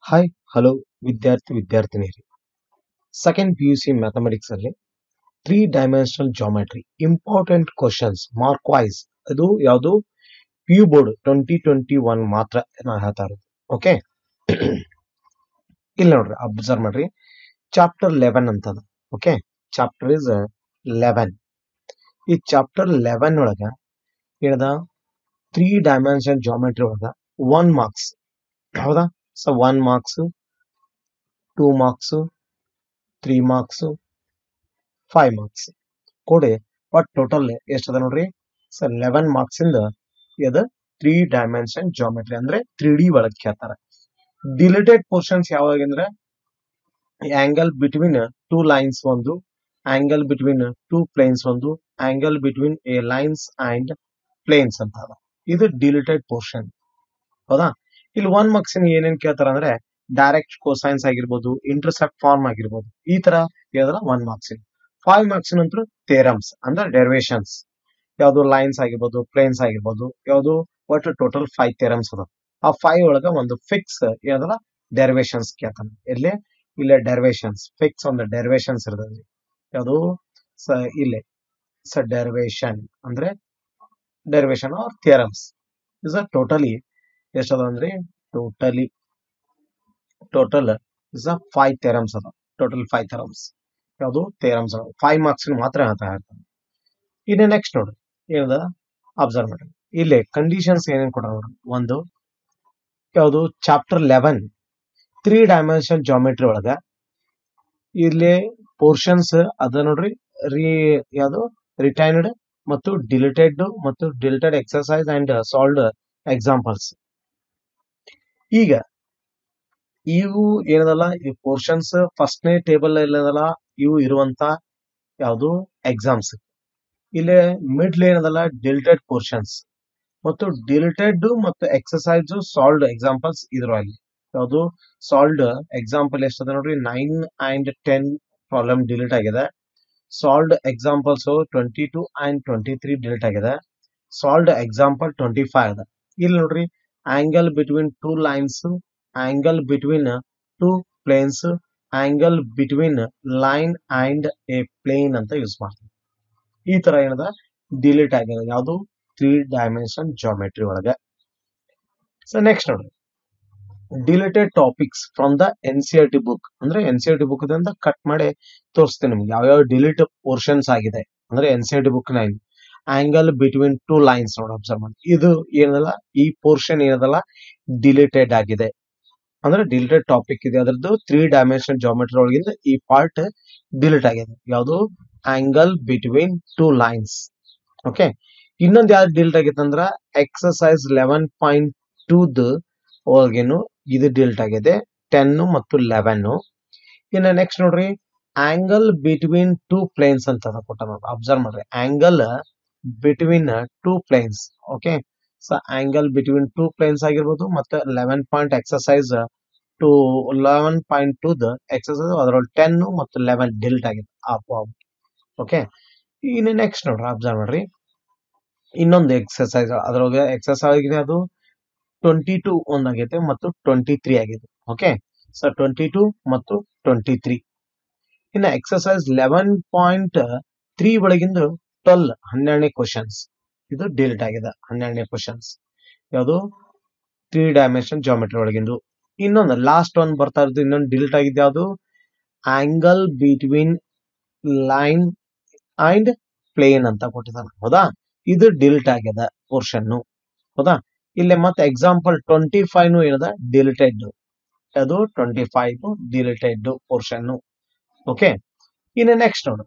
hi hello ವಿದ್ಯಾರ್ಥಿ ವಿದ್ಯಾರ್ಥಿನಿಯರಿ second P U C mathematics ಅಲ್ಲಿ three dimensional geometry important questions mark wise ಅದು ಯಾವುದು P U board twenty twenty one ಮಾತ್ರ ನಾ ಹೇಳ್ತಾ ಇರೋದು ಓಕೆ ಇಲ್ಲಿ ನೋಡ್ರಿ ಅಬ್ಸರ್ವ್ ಮಾಡ್ರಿ ಚಾಪ್ಟರ್ ಲೆವೆನ್ ಅಂತದ ಓಕೆ ಚಾಪ್ಟರ್ ಇಸ್ ಲೆವೆನ್ ಈ ಚಾಪ್ಟರ್ ಲೆವೆನ್ ಒಳಗ ಏನದ ತ್ರೀ ಡೈಮೆನ್ಷನ್ ಜಾಮೆಟ್ರಿ ಒಳಗ ಒನ್ ಮಾರ್ಕ್ಸ್ ಹೌದಾ so one marks two marks three marks five marks ಕೊಡಿ ಬಟ್ ಟೋಟಲ್ ಎಷ್ಟದ ನೋಡ್ರಿ ಸರ್ ಲೆವೆನ್ ಮಾರ್ಕ್ಸ್ ಇಂದ ಇದು ತ್ರೀ ಡೈಮೆನ್ಷನ್ ಜಾಮೆಟ್ರಿ ಅಂದ್ರೆ ತ್ರೀ ಡಿ ಒಳಗೆ ಕೇಳ್ತಾರೆ ಡಿಲಿಟೆಡ್ ಪೋರ್ಷನ್ಸ್ ಯಾವಾಗ ಅಂದ್ರೆ ಆಂಗಲ್ ಬಿಟ್ವೀನ್ ಟೂ ಲೈನ್ಸ್ ಒಂದು ಆಂಗಲ್ ಬಿಟ್ವೀನ್ ಟೂ ಪ್ಲೇನ್ಸ್ ಒಂದು angle between a lines and planes ಅಂತ ಅದ ಇದು ಡಿಲಿಟೆಡ್ ಪೋರ್ಷನ್ ಹೌದಾ ಇಲ್ಲಿ ಒನ್ ಮಾರ್ಕ್ಸ್ ಏನೇನ್ ಕೇಳ್ತಾರ ಅಂದ್ರೆ ಡೈರೆಕ್ಟ್ ಕೋಸೈನ್ಸ್ ಆಗಿರ್ಬೋದು ಇಂಟರ್ಸೆಪ್ಟ್ ಫಾರ್ಮ್ ಆಗಿರ್ಬೋದು ಈ ತರ ಹೇಳಿದ್ರ ಒನ್ ಮಾರ್ಕ್ಸ್ ಫೈವ್ ಮಾರ್ಕ್ಸ್ ನಂತರ ಥೇರಮ್ಸ್ ಅಂದ್ರೆ ಡೆರಿವೇಶನ್ಸ್ ಯಾವುದು ಲೈನ್ಸ್ ಆಗಿರ್ಬೋದು ಪ್ಲೇನ್ಸ್ ಆಗಿರ್ಬೋದು ಯಾವುದು ಒಟ್ಟು ಟೋಟಲ್ ಫೈವ್ ಥೇರಮ್ಸ್ ಅದ ಆ ಫೈವ್ ಒಳಗ ಒಂದು ಫಿಕ್ಸ್ ಏನಂದ್ರ ಡೆರಿವೇಶನ್ಸ್ ಕೇಳ್ತಾನೆ ಇಲ್ಲಿ ಇಲ್ಲೇ ಡೆರಿವೇಶನ್ಸ್ ಫಿಕ್ಸ್ ಒಂದು ಡೆರಿವೇಶನ್ಸ್ ಇರ್ತದೆ ಯಾವುದು ಸ ಇಲ್ಲೇ ಸ ಡೆರಿವೇಶನ್ ಅಂದ್ರೆ derivation or theorems is a totally ಎಷ್ಟದ ಅಂದ್ರೆ totally total is a five theorems ಅದ ಟೋಟಲ್ ಫೈವ್ ಥೆರಮ್ಸ್ ಯಾವುದು ಥೆರಮ್ಸ್ ಅದ ಫೈವ್ ಮಾರ್ಕ್ಸ್ ಮಾತ್ರ ಹೇಳ್ತಾ ಇರ್ತಾನೆ ಇನ್ನು ನೆಕ್ಸ್ಟ್ ನೋಡ್ರಿ ಏನದ ಅಬ್ಸರ್ವ್ ಮಾಡ್ರಿ ಇಲ್ಲಿ ಕಂಡೀಷನ್ಸ್ ಏನೇನ್ ಕೊಡ ನೋಡ್ರಿ ಒಂದು ಯಾವುದು chapter eleven three dimension geometry ಒಳಗ ಇಲ್ಲಿ ಪೋರ್ಷನ್ಸ್ ಅದ ನೋಡ್ರಿ ರೀ ಯಾವುದು ರಿಟೈನ್ಡ್ ಮತ್ತು ಡಿಲಿಟೆಡ್ ಮತ್ತು deleted exercise and solved examples ಈಗ ಇವು ಏನದಲ್ಲ ಈ ಪೋರ್ಷನ್ಸ್ ಫಸ್ಟ್ನೇ ಟೇಬಲ್ ಏನದಲ್ಲ ಇವು ಇರುವಂತ ಯಾವುದು ಎಕ್ಸಾಮ್ಸ್ ಇಲ್ಲಿ ಮಿಡ್ಲ್ ಏನದಲ್ಲ ಡಿಲಿಟೆಡ್ ಪೋರ್ಷನ್ಸ್ ಮತ್ತು ಡಿಲಿಟೆಡ್ ಮತ್ತು ಎಕ್ಸರ್ಸೈಸ್ ಸಾಲ್ವ್ಡ್ ಎಕ್ಸಾಂಪಲ್ಸ್ ಇದ್ರಲ್ಲಿ ಯಾವುದು ಸಾಲ್ವ್ಡ್ ಎಕ್ಸಾಂಪಲ್ ಎಷ್ಟದ ನೋಡ್ರಿ nine and ten problem delete ಆಗಿದೆ solved examples twenty two and twenty three delete ಆಗಿದೆ ಸಾಲ್ವ್ಡ್ ಎಕ್ಸಾಂಪಲ್ ಟ್ವೆಂಟಿ ಫೈವ್ ಅದ ಇಲ್ಲಿ ನೋಡ್ರಿ angle between two lines angle between two planes angle between line and a plane ಅಂತ use ಮಾಡ್ತೀವಿ ಈ ತರ ಏನದ ಡಿಲೀಟ್ ಆಗಿದೆ ಯಾವುದು ತ್ರೀ ಡೈಮೆನ್ಷನ್ ಜಾಮೆಟ್ರಿ ಒಳಗೆ ಸೊ ನೆಕ್ಸ್ಟ್ ನೋಡ್ರಿ deleted topics from the N C R T book ಅಂದ್ರೆ N C R T book ದಿಂದ ಕಟ್ ಮಾಡಿ ತೋರಿಸ್ತೀನಿ ನಿಮ್ಗೆ ಯಾವ್ಯಾವ ಡಿಲೀಟ್ ಪೋರ್ಷನ್ಸ್ ಆಗಿದೆ ಅಂದ್ರೆ N C R T book nine angle between two lines ನೋಡಿ ಅಬ್ಸರ್ವ್ ಮಾಡಿ ಇದು ಏನದಲ್ಲ ಈ ಪೋರ್ಷನ್ ಏನದಲ್ಲ ಡಿಲಿಟೆಡ್ ಆಗಿದೆ ಅಂದ್ರೆ ಡಿಲಿಟೆಡ್ ಟಾಪಿಕ್ ಇದೆ ಅದರದ್ದು ತ್ರೀ ಡೈಮೆನ್ಷನ್ ಜಾಮೆಟ್ರಿ ಒಳಗಿಂದ ಈ ಪಾರ್ಟ್ ಡಿಲೀಟ್ ಆಗಿದೆ ಯಾವುದು angle between two lines okay ಇನ್ನೊಂದು ಯಾವ್ದು ಡಿಲೀಟ್ ಆಗೈತೆ ಅಂದ್ರ ಎಕ್ಸಸೈಸ್ ಲೆವೆನ್ ಪಾಯಿಂಟ್ ಟೂದ್ ಒಳಗೇನು ಇದು ಡಿಲೀಟ್ ಆಗಿದೆ ಟೆನ್ ಮತ್ತು ಲೆವೆನ್ ಇನ್ನು ನೆಕ್ಸ್ಟ್ ನೋಡ್ರಿ ಆಂಗಲ್ ಬಿಟ್ವೀನ್ ಟೂ ಪ್ಲೇನ್ಸ್ ಅಂತ ಕೊಟ್ಟ ನೋಡ್ರಿ ಅಬ್ಸರ್ವ್ ಮಾಡ್ರಿ angle between two planes okay so angle between two planes ಆಗಿರ್ಬೋದು ಮತ್ತೆ eleven point exercise to eleven point two the exercise ಅದರೊಳಗೆ ಟೆನ್ ಮತ್ತು ಲೆವೆನ್ ಡಿಲ್ಟ್ ಆಗಿದೆ ಓಕೆ ಇನ್ನು ನೆಕ್ಸ್ಟ್ ನೋಡ್ರಿ ಅಬ್ಸರ್ವ್ ಮಾಡ್ರಿ ಇನ್ನೊಂದು ಎಕ್ಸಸೈಸ್ ಅದ್ರೊಳಗೆ ಎಕ್ಸಸೈಸ್ ಆಗಿದೆ ಅದು ಟ್ವೆಂಟಿ ಟೂ ಒಂದಾಗೈತೆ ಮತ್ತು ಟ್ವೆಂಟಿ ತ್ರೀ ಆಗಿದೆ ಓಕೆ ಸೊ ಟ್ವೆಂಟಿ ಟೂ ಮತ್ತು ಟ್ವೆಂಟಿ ತ್ರೀ ಇನ್ನು ಎಕ್ಸಸೈಸ್ ಲೆವೆನ್ ಪಾಯಿಂಟ್ ತ್ರೀ ಒಳಗಿಂದು ಟ್ವೆಲ್ ಹನ್ನೆರಡನೇ ಕ್ವಶನ್ಸ್ ಇದು ಡಿಲೀಟ್ ಆಗಿದೆ ಹನ್ನೆರಡನೇ ಕ್ವಶನ್ಸ್ ಯಾವುದು ತ್ರೀ ಡೈಮೆನ್ಷನ್ ಜಾಮೆಟ್ರಿ ಒಳಗಿಂದು ಇನ್ನೊಂದು ಲಾಸ್ಟ್ ಒನ್ ಬರ್ತಾ ಇರೋದು ಇನ್ನೊಂದು ಡಿಲೀಟ್ ಆಗಿದೆ ಯಾವುದು angle between line and plane ಅಂತ ಕೊಟ್ಟಿದ್ದಾನೆ ಹೌದಾ ಇದು ಡಿಲೀಟ್ ಆಗಿದೆ ಪೋರ್ಷನ್ ಹೌದಾ ಇಲ್ಲಿ ಮತ್ತೆ ಎಕ್ಸಾಂಪಲ್ ಟ್ವೆಂಟಿ ಫೈವ್ ಏನದ ಡಿಲಿಟೆಡ್ ಅದು twenty five deleted portion okay ಇನ್ನು ನೆಕ್ಸ್ಟ್ ನೋಡು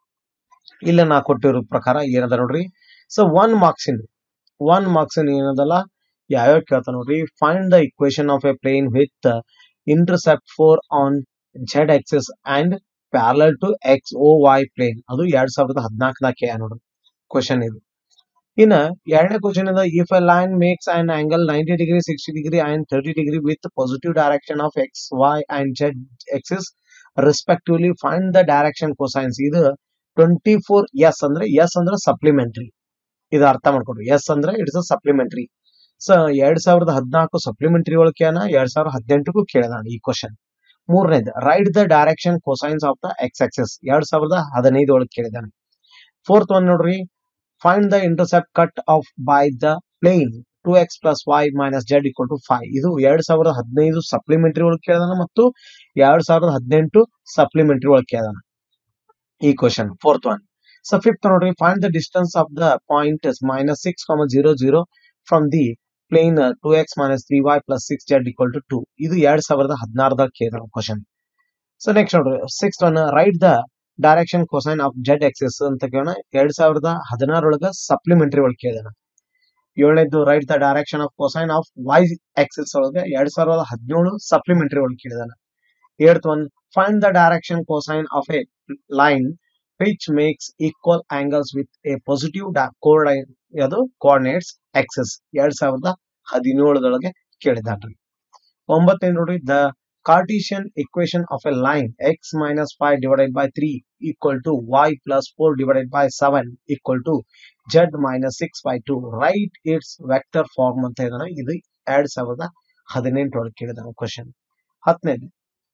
ಇಲ್ಲ ನಾ ಕೊಟ್ಟಿರೋ ಪ್ರಕಾರ ಏನದ ನೋಡ್ರಿ so one marks in one marks in ಏನದಲ್ಲ ಯಾವ್ಯಾವ ಕೇಳ್ತಾ ನೋಡ್ರಿ find the equation of a plane with intercept four on Z axis and parallel to X O Y plane ಅದು ಎರಡ್ ಸಾವಿರದ ಹದಿನಾಲ್ಕನಾಕೆ ನೋಡ್ರಿ ಕ್ವಶನ್ ಇದು ಇನ್ನ ಎರಡನೇ ಕ್ವಶನ್ ಇದೆ if a line makes an angle ninety degree sixty degree and thirty degree with positive direction of X Y and Z axis respectively find the direction cosines ಇದು twenty four S ಅಂದ್ರೆ S ಅಂದ್ರೆ supplementary ಇದು ಅರ್ಥ ಮಾಡ್ಕೊಡ್ರಿ S ಅಂದ್ರೆ it's a supplementary so ಎರಡ್ ಸಾವಿರದ ಹದಿನಾಲ್ಕು ಸಪ್ಲಿಮೆಂಟರಿ ಒಳಗೆ ಕೇಳೋಣ ಎರಡ್ ಸಾವಿರದ ಹದಿನೆಂಟಕ್ಕೂ ಕೇಳಿದಾನ ಈ ಕ್ವಶನ್ ಮೂರನೇದು write the direction cosines of the X axis ಎರಡ್ ಸಾವಿರದ ಹದಿನೈದು ಒಳಗೆ ಕೇಳಿದಾನೆ ಫೋರ್ತ್ ಒನ್ ನೋಡ್ರಿ find the intercept cut off by the plane two X plus Y minus Z equal to five ಇದು ಎರಡ್ ಸಾವಿರದ ಹದಿನೈದು ಸಪ್ಲಿಮೆಂಟರಿ ಒಳಗೆ ಕೇಳಿದಾನ ಮತ್ತು ಎರಡ್ ಸಾವಿರದ ಹದಿನೆಂಟು ಸಪ್ಲಿಮೆಂಟರಿ ಒಳಗೆ ಕೇಳಿದಾನ ಈ question fourth one so fifth ನೋಡ್ರಿ find the distance of the point minus six comma zero zero from the plane two X minus three Y plus six Z equal to two ಇದು ಎರಡ್ ಸಾವಿರದ ಹದಿನಾರದಾಗ ಕೇಳಿದಾನ question so next ನೋಡ್ರಿ six one write the direction cosine of Z axis ಅಂತ ಕೇಳೋಣ ಎರಡ್ ಸಾವಿರದ ಹದಿನಾರೊಳಗ ಸಪ್ಲಿಮೆಂಟರಿ ಒಳಗೆ ಕೇಳಿದಾನ ಏಳನೇದು write the direction of cosine of Y excess ಒಳಗೆ ಎರಡ್ ಸಾವಿರದ ಹದಿನೇಳು ಸಪ್ಲಿಮೆಂಟರಿ ಒಳಗೆ ಕೇಳಿದಾನ ಏಳ್ತ್ one find the direction cosine of a line which makes equal angles with a positive ಕೋರ್ಡ್ ಅದು ಕೋಆರ್ಡಿನೇಟ್ಸ್ ಎಕ್ಸೆಸ್ ಎರಡ್ ಸಾವಿರದ ಹದಿನೇಳದೊಳಗೆ ಕೇಳಿದಾನ್ರಿ ಒಂಬತ್ತನೇ ನೋಡ್ರಿ the Cartesian equation of a line x minus 5 divided by 3 equal to y plus 4 divided by 7 equal to z minus 6 by 2 write its vector form ಅಂತ ಇದಾನ ಇದು ಎರಡ್ ಸಾವಿರದ ಹದಿನೆಂಟರೊಳಗೆ ಕೇಳಿದಾನ ಕ್ವಶನ್ ಹತ್ತನೇದು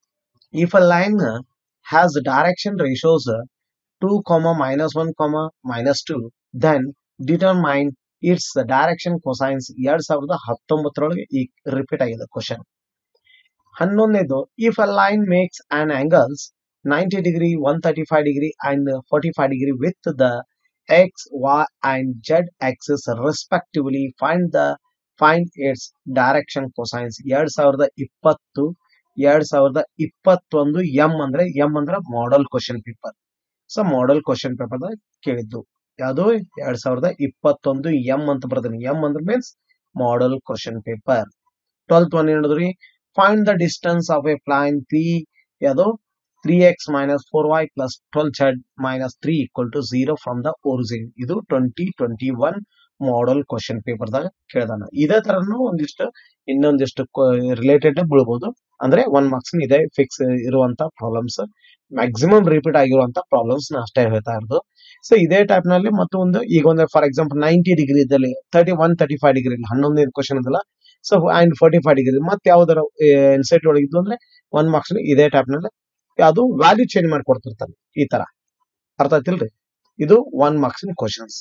if a line has direction ratios two comma minus one comma minus two then determine its direction cosines ಎರಡ್ ಸಾವಿರದ ಹತ್ತೊಂಬತ್ತರೊಳಗೆ ಈ ರಿಪೀಟ್ ಆಗಿದೆ ಕ್ವಶನ್ ಹನ್ನೊಂದನೇದು if a line makes an angles ninety degree one thirty five degree and forty five degree with the X Y and Z axis respectively find the find its direction cosines ಎರಡ್ ಸಾವಿರದ ಇಪ್ಪತ್ತು ಎರಡ್ ಸಾವಿರದ ಇಪ್ಪತ್ತೊಂದು M ಅಂದ್ರೆ M ಅಂದ್ರೆ model question paper so model question paper ಕೇಳಿದ್ದು ಯಾವುದು ಎರಡ್ ಸಾವಿರದ ಇಪ್ಪತ್ತೊಂದು ಎಂ ಅಂತ ಬರ್ತೀನಿ ಎಂ ಅಂದ್ರೆ means model question paper twelfth one ಹೇಳಿದ್ರಿ find the distance of a plane three ಯಾವುದು three X minus four Y plus twelve Z minus three equal to zero from the origin ಇದು twenty twenty one model question ಪೇಪರ್ದಾಗ ಕೇಳ್ದಾನ ಇದೇ ತರನು ಒಂದಿಷ್ಟು ಇನ್ನೊಂದಿಷ್ಟು related ಬೀಳ್ಬೋದು ಅಂದ್ರೆ ಒನ್ ಮಾರ್ಕ್ಸ್ ಇದೇ ಫಿಕ್ಸ್ ಇರುವಂತ ಪ್ರಾಬ್ಲಮ್ಸ್ ಮ್ಯಾಕ್ಸಿಮಮ್ ರಿಪೀಟ್ ಆಗಿರುವಂತ ಪ್ರಾಬ್ಲಮ್ಸ್ ನ ಅಷ್ಟೇ ಹೇಳ್ತಾ ಇರೋದು ಸೊ ಇದೇ ಟೈಪ್ ನಲ್ಲಿ ಮತ್ತೊಂದು ಈಗ ಒಂದು ಫಾರ್ ಎಕ್ಸಾಂಪಲ್ ನೈಂಟಿ ಡಿಗ್ರಿ ಇದ್ದಲ್ಲಿ thirty one thirty five degree ಹನ್ನೊಂದನೇ ಕ್ವಶನ್ ಇದಲ್ಲ so and forty five degree ಮತ್ತೆ ಯಾವ್ದಾರ ಇನ್ಸೈಟ್ ಒಳಗಿದ್ದು ಅಂದ್ರೆ ಒನ್ ಮಾರ್ಕ್ಸ್ ಇದೇ ಟೈಪ್ ನಲ್ಲಿ ಅದು ವ್ಯಾಲ್ಯೂ ಚೇಂಜ್ ಮಾಡಿ ಕೊಡ್ತಿರ್ತಾನೆ ಈ ತರ ಅರ್ಥ ಆಯ್ತಿಲ್ರಿ ಇದು ಒನ್ ಮಾರ್ಕ್ಸ್ ಕ್ವಶನ್ಸ್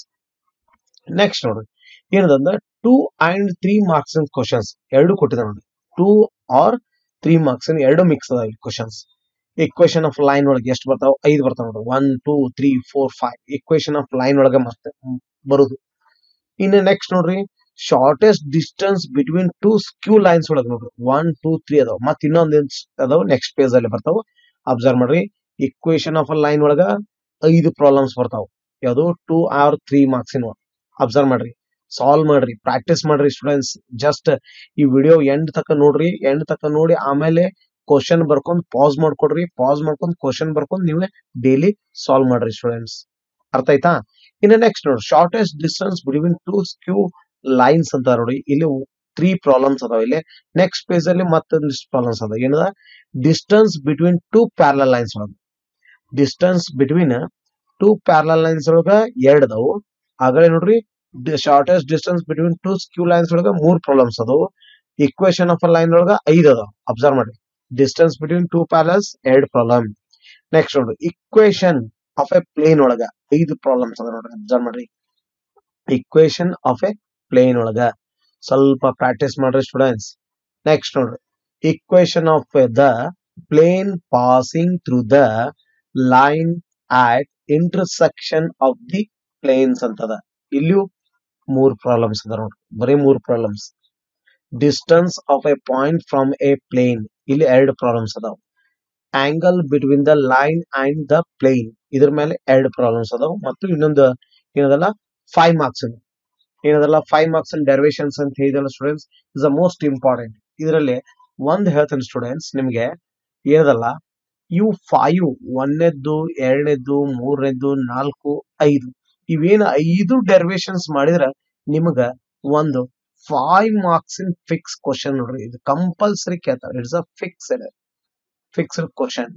ನೆಕ್ಸ್ಟ್ ನೋಡ್ರಿ ಏನದಂದ್ರೆ two and three marks questions ಎರಡು ಕೊಟ್ಟಿದೆ ನೋಡಿ ಟೂ ಆರ್ ತ್ರೀ ಮಾರ್ಕ್ಸ್ ಎರಡು ಮಿಕ್ಸ್ ಅದಾವ ಕ್ವಶನ್ಸ್ ಇಕ್ವೇಶನ್ ಆಫ್ ಲೈನ್ ಒಳಗೆ ಎಷ್ಟು ಬರ್ತಾವ ಐದು ಬರ್ತಾವ ನೋಡ್ರಿ one two three four five equation of line ಒಳಗೆ ಮತ್ತೆ ಬರುದು ಇನ್ನು ನೆಕ್ಸ್ಟ್ ನೋಡ್ರಿ shortest distance between two skew lines ಒಳಗೆ ನೋಡ್ರಿ ಒನ್ ಟೂ ತ್ರೀ ಅದಾವ ಮತ್ತೆ ಇನ್ನೊಂದ್ ಅದಾವ ನೆಕ್ಸ್ಟ್ ಪೇಜ್ ಅಲ್ಲಿ ಬರ್ತಾವ ಅಬ್ಸರ್ವ್ ಮಾಡ್ರಿ ಇಕ್ವೇಶನ್ ಆಫ್ ಅ ಲೈನ್ ಒಳಗ ಐದು ಪ್ರಾಬ್ಲಮ್ಸ್ ಬರ್ತಾವ ಯಾವುದು two or three marks in observe ಮಾಡ್ರಿ ಸಾಲ್ವ್ ಮಾಡ್ರಿ ಪ್ರಾಕ್ಟೀಸ್ ಮಾಡ್ರಿ ಸ್ಟೂಡೆಂಟ್ಸ್ ಜಸ್ಟ್ ಈ ವಿಡಿಯೋ ಎಂಡ್ ತಕ ನೋಡ್ರಿ ಎಂಡ್ ತಕ ನೋಡಿ ಆಮೇಲೆ ಕ್ವಶನ್ ಬರ್ಕೊಂಡ್ ಪಾಸ್ ಮಾಡ್ಕೊಡ್ರಿ ಪಾಸ್ ಮಾಡ್ಕೊಂಡ್ ಕ್ವಶನ್ ಬರ್ಕೊಂಡ್ ನೀವೇ ಡೈಲಿ ಸಾಲ್ವ್ ಮಾಡ್ರಿ ಸ್ಟೂಡೆಂಟ್ಸ್ ಅರ್ಥ ಆಯ್ತಾ ಇನ್ನು ನೆಕ್ಸ್ಟ್ ನೋಡಿ shortest distance between two skew lines ಅಂತ ನೋಡಿ ಇಲ್ಲಿ ತ್ರೀ ಪ್ರಾಬ್ಲಮ್ಸ್ ಅದಾವ ಇಲ್ಲಿ ನೆಕ್ಸ್ಟ್ ಪೇಜ್ ಅಲ್ಲಿ ಮತ್ತೊಂದಿಷ್ಟು ಪ್ರಾಬ್ಲಮ್ಸ್ ಅದಾವ ಏನದ distance between two parallel lines ಒಳಗ distance between two parallel lines ಒಳಗ ಎರಡ್ ಅದಾವು ಆಗಲೇ ನೋಡ್ರಿ shortest distance between two skew lines ಒಳಗ ಮೂರ್ ಪ್ರಾಬ್ಲಮ್ಸ್ ಅದಾವು ಇಕ್ವೇಶನ್ ಆಫ್ ಅ ಲೈನ್ ಒಳಗ ಐದ್ ಅದಾವ ಅಬ್ಸರ್ವ್ ಮಾಡಿ ಡಿಸ್ಟೆನ್ಸ್ ಬಿಟ್ವೀನ್ ಟೂ ಪ್ಯಾರಲ್ಸ್ ಎರಡ್ ಪ್ರಾಬ್ಲಮ್ ನೆಕ್ಸ್ಟ್ ನೋಡ್ರಿ ಇಕ್ವೇಶನ್ ಆಫ್ ಎ ಪ್ಲೇನ್ ಒಳಗ ಐದು ಪ್ರಾಬ್ಲಮ್ಸ್ ಅದ ನೋಡ್ರಿ ಅಬ್ಸರ್ವ್ ಮಾಡ್ರಿ ಇಕ್ವೇಶನ್ ಆಫ್ ಎ ಪ್ಲೇನ್ ಒಳಗ ಸ್ವಲ್ಪ ಪ್ರಾಕ್ಟೀಸ್ ಮಾಡ್ರಿ ಸ್ಟೂಡೆಂಟ್ಸ್ ನೆಕ್ಸ್ಟ್ ನೋಡ್ರಿ equation of the plane passing through the line at intersection of the planes ಅಂತದ ಇಲ್ಲಿಯೂ ಮೂರ್ ಪ್ರಾಬ್ಲಮ್ಸ್ ಅದ ನೋಡ್ರಿ ಬರೀ ಮೂರ್ problems distance of a point from a plane ಇಲ್ಲಿ ಎರಡು ಪ್ರಾಬ್ಲಮ್ಸ್ ಅದಾವ angle between the line and the plane ಇದ್ರ ಮೇಲೆ ಎರಡು ಪ್ರಾಬ್ಲಮ್ಸ್ ಅದಾವ ಮತ್ತು ಇನ್ನೊಂದು ಏನದಲ್ಲ ಫೈವ್ ಮಾರ್ಕ್ಸ್ ಏನದಲ್ಲ ಫೈವ್ ಮಾರ್ಕ್ಸ್ ಡೆರಿವೇಶನ್ಸ್ ಅಂತ ಹೇಳಿದಲ್ಲ students is the most important ಇದರಲ್ಲಿ ಒಂದ್ ಹೇಳ್ತೇನೆ ಸ್ಟೂಡೆಂಟ್ಸ್ ನಿಮ್ಗೆ ಏನದಲ್ಲ ಇವು ಫೈವ್ ಒಂದನೇದ್ದು ಎರಡನೇದ್ದು ಮೂರನೇದ್ದು ನಾಲ್ಕು ಐದು ಇವೇನು ಐದು ಡೆರಿವೇಶನ್ಸ್ ಮಾಡಿದ್ರ ನಿಮಗ ಒಂದು five marks in fix question ನೋಡ್ರಿ ಇದು ಕಂಪಲ್ಸರಿ ಕೇಳ್ತಾರೆ it's a fixed fixed question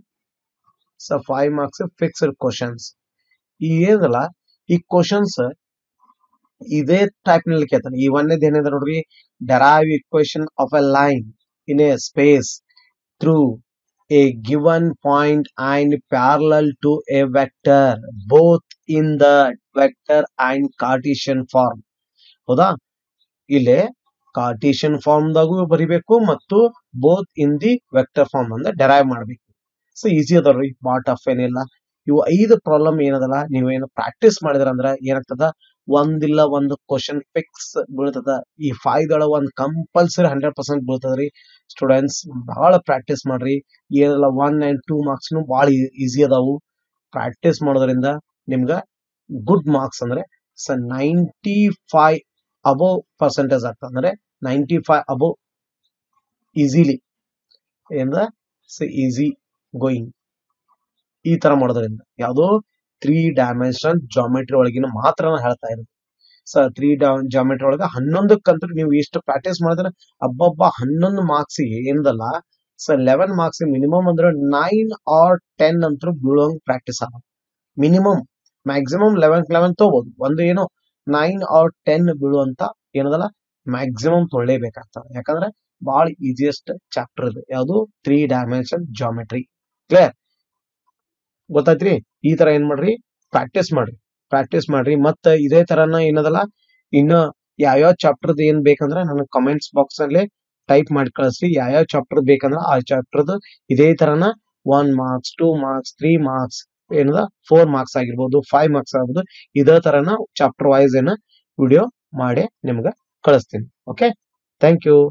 so five marks fixed questions ಈ ಏನಲ್ಲ ಈ ಕ್ವಶನ್ಸ್ ಇದೇ ಟೈಪ್ ನಲ್ಲಿ ಕೇಳ್ತಾನೆ ಈ ಒಂದೇದ್ ಏನಿದೆ ನೋಡ್ರಿ derive equation of a line in a space through a given point and parallel to a vector both in the vector and Cartesian form ಹೌದಾ ಇಲ್ಲಿ ಕಾರ್ಟಿಷಿಯನ್ ಫಾರ್ಮ್ ದಾಗೂ ಬರಿಬೇಕು ಮತ್ತು both in the vector form ಅಂದ್ರೆ derive ಮಾಡ್ಬೇಕು so easy ಅದಾವ್ರಿ ಬಾಳ tough ಏನಿಲ್ಲ ಇವು ಐದು ಪ್ರಾಬ್ಲಮ್ ಏನದಲ್ಲ ನೀವೇನು ಪ್ರಾಕ್ಟೀಸ್ ಮಾಡಿದ್ರ ಅಂದ್ರ ಏನಾಗ್ತದ ಒಂದಿಲ್ಲ ಒಂದು ಕ್ವಶನ್ ಫಿಕ್ಸ್ ಬೀಳ್ತದ ಈ ಫೈದೊಳಗ ಒಂದ್ ಕಂಪಲ್ಸರಿ ಹಂಡ್ರೆಡ್ ಪರ್ಸೆಂಟ್ ಬೀಳ್ತದ್ರಿ ಸ್ಟೂಡೆಂಟ್ಸ್ ಬಹಳ ಪ್ರಾಕ್ಟೀಸ್ ಮಾಡ್ರಿ ಏನಿಲ್ಲ ಒನ್ ಅಂಡ್ ಟೂ ಮಾರ್ಕ್ಸ್ ಬಹಳ ಈಸಿ ಅದಾವು ಪ್ರಾಕ್ಟೀಸ್ ಮಾಡೋದ್ರಿಂದ ನಿಮ್ಗ ಗುಡ್ ಮಾರ್ಕ್ಸ್ ಅಂದ್ರೆ ಸ ನೈಂಟಿ ಫೈವ್ ಅಬೋವ್ ಪರ್ಸೆಂಟೇಜ್ ಆಗ್ತದೆ ಅಂದ್ರೆ ನೈಂಟಿ ಫೈವ್ ಅಬೋವ್ ಈಸಿಲಿ ಏನ್ದ ಈಸಿ ಗೋಯಿಂಗ್ ಈ ತರ ಮಾಡೋದ್ರಿಂದ ಯಾವುದೋ ತ್ರೀ ಡೈಮೆನ್ಷನ್ ಜಾಮೆಟ್ರಿ ಒಳಗಿನ ಮಾತ್ರ ನಾನು ಹೇಳ್ತಾ ಇರೋದು ಸೊ ತ್ರೀ ಜಾಮೆಟ್ರಿ ಒಳಗ ಹನ್ನೊಂದಕ್ಕಂತೂ ನೀವು ಇಷ್ಟು ಪ್ರಾಕ್ಟೀಸ್ ಮಾಡಿದ್ರೆ ಅಬ್ಬಬ್ಬ ಹನ್ನೊಂದು ಮಾರ್ಕ್ಸ್ ಏನದಲ್ಲ ಸೊ ಲೆವೆನ್ ಮಾರ್ಕ್ಸ್ ಮಿನಿಮಮ್ ಅಂದ್ರೆ ನೈನ್ ಆರ್ ಟೆನ್ ಅಂತೂ ಬೀಳೋಂಗ್ ಪ್ರಾಕ್ಟೀಸ್ ಆಗ ಮಿನಿಮಮ್ ಮ್ಯಾಕ್ಸಿಮಮ್ ಲೆವೆನ್ ಲೆವೆನ್ ತಗೋಬಹುದು ಒಂದು ಏನೋ ನೈನ್ ಆರ್ ಟೆನ್ ಬೀಳುವಂತ ಏನದಲ್ಲ ಮ್ಯಾಕ್ಸಿಮಮ್ ತೊಳ್ಳೇಬೇಕಾಗ್ತದೆ ಯಾಕಂದ್ರೆ ಬಹಳ ಈಸಿಯೆಸ್ಟ್ ಚಾಪ್ಟರ್ ಇದು ಯಾವುದು ತ್ರೀ ಡೈಮೆನ್ಷನ್ ಜಾಮೆಟ್ರಿ ಕ್ಲಿಯರ್ ಗೊತ್ತಾಯ್ತ್ರಿ ಈ ತರ ಏನ್ ಮಾಡ್ರಿ ಪ್ರಾಕ್ಟೀಸ್ ಮಾಡ್ರಿ ಪ್ರಾಕ್ಟೀಸ್ ಮಾಡ್ರಿ ಮತ್ತ ಇದೇ ತರನ ಏನದಲ್ಲ ಇನ್ನ ಯಾವ್ಯಾವ ಚಾಪ್ಟರ್ ಏನ್ ಬೇಕಂದ್ರೆ ನನಗೆ ಕಮೆಂಟ್ಸ್ ಬಾಕ್ಸ್ ಅಲ್ಲಿ ಟೈಪ್ ಮಾಡಿ ಕಳಿಸ್ರಿ ಯಾವ್ಯಾವ ಚಾಪ್ಟರ್ ಬೇಕಂದ್ರ ಆ ಚಾಪ್ಟರ್ದು ಇದೇ ತರನ one marks two marks three marks ಏನದ ಫೋರ್ ಮಾರ್ಕ್ಸ್ ಆಗಿರ್ಬೋದು ಫೈವ್ ಮಾರ್ಕ್ಸ್ ಆಗ್ಬೋದು ಇದೇ ತರನ ಚಾಪ್ಟರ್ ವೈಸ್ ಏನ ವಿಡಿಯೋ ಮಾಡಿ ನಿಮ್ಗ ಕಳಿಸ್ತೀನಿ okay thank you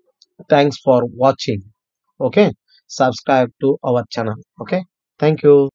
thanks for watching okay subscribe to our channel okay thank you